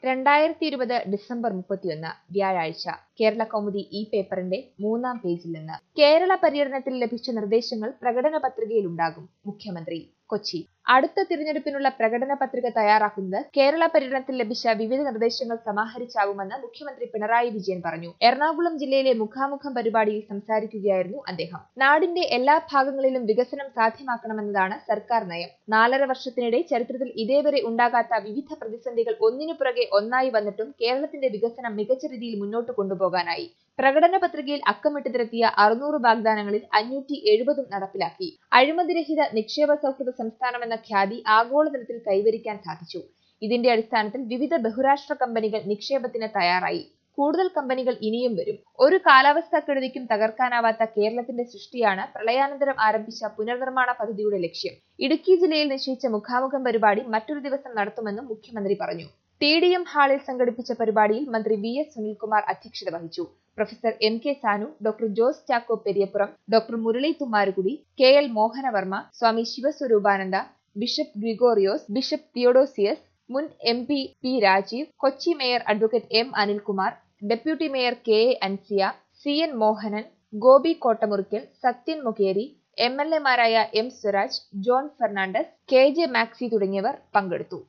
രണ്ടായിരത്തി ഇരുപത് ഡിസംബർ മുപ്പത്തിയൊന്ന് വ്യാഴാഴ്ച കേരള കൗമുദി ഈ പേപ്പറിന്റെ മൂന്നാം പേജിൽ നിന്ന് കേരള പര്യടനത്തിൽ ലഭിച്ച നിർദ്ദേശങ്ങൾ പ്രകടന പത്രികയിലുണ്ടാകും മുഖ്യമന്ത്രി കൊച്ചി അടുത്ത തിരഞ്ഞെടുപ്പിനുള്ള പ്രകടന പത്രിക തയ്യാറാക്കുന്നത് കേരള പര്യടനത്തിൽ ലഭിച്ച വിവിധ നിർദ്ദേശങ്ങൾ സമാഹരിച്ചാവുമെന്ന് മുഖ്യമന്ത്രി പിണറായി വിജയൻ പറഞ്ഞു എറണാകുളം ജില്ലയിലെ മുഖാമുഖം പരിപാടിയിൽ സംസാരിക്കുകയായിരുന്നു അദ്ദേഹം നാടിന്റെ എല്ലാ ഭാഗങ്ങളിലും വികസനം സാധ്യമാക്കണമെന്നതാണ് സർക്കാർ നയം നാലര വർഷത്തിനിടെ ചരിത്രത്തിൽ ഇതേവരെ ഉണ്ടാകാത്ത വിവിധ പ്രതിസന്ധികൾ ഒന്നിനു പുറകെ ഒന്നായി വന്നിട്ടും കേരളത്തിന്റെ വികസനം മികച്ച രീതിയിൽ മുന്നോട്ട് കൊണ്ടുപോകാനായി പ്രകടന പത്രികയിൽ അക്കമിട്ട് തിരത്തിയ അറുന്നൂറ് വാഗ്ദാനങ്ങളിൽ അഞ്ഞൂറ്റി എഴുപതും നടപ്പിലാക്കി അഴിമതിരഹിത നിക്ഷേപ സൗഹൃദ സംസ്ഥാനമെന്ന ഖ്യാതി ആഗോളതലത്തിൽ കൈവരിക്കാൻ സാധിച്ചു ഇതിന്റെ അടിസ്ഥാനത്തിൽ വിവിധ ബഹുരാഷ്ട്ര കമ്പനികൾ നിക്ഷേപത്തിന് തയ്യാറായി കൂടുതൽ കമ്പനികൾ ഇനിയും വരും ഒരു കാലാവസ്ഥാക്കെടുതിക്കും തകർക്കാനാവാത്ത കേരളത്തിന്റെ സൃഷ്ടിയാണ് പ്രളയാനന്തരം ആരംഭിച്ച പുനർനിർമ്മാണ പദ്ധതിയുടെ ലക്ഷ്യം ഇടുക്കി ജില്ലയിൽ നിശ്ചയിച്ച മുഖാമുഖം പരിപാടി മറ്റൊരു ദിവസം നടത്തുമെന്നും മുഖ്യമന്ത്രി പറഞ്ഞു ടി ഡി എം ഹാളിൽ സംഘടിപ്പിച്ച പരിപാടിയിൽ മന്ത്രി വി എസ് സുനിൽകുമാർ അധ്യക്ഷത വഹിച്ചു professor M K Sanu doctor Jose Chacko Periyappuram doctor Murali Thummarukudy K L Mohanavarma Swami Sivaswaroopananda bishop Gregorios bishop Theodosius മുൻ M P P Rajeev Kochi mayor advocate M Anilkumar deputy mayor K A Ansiya C N Mohanan Gopi Kottamurickal Sathyan Mukheri M L എമാരായ M Swaraj John Fernandez K J Maxi തുടങ്ങിയവർ പങ്കെടുത്തു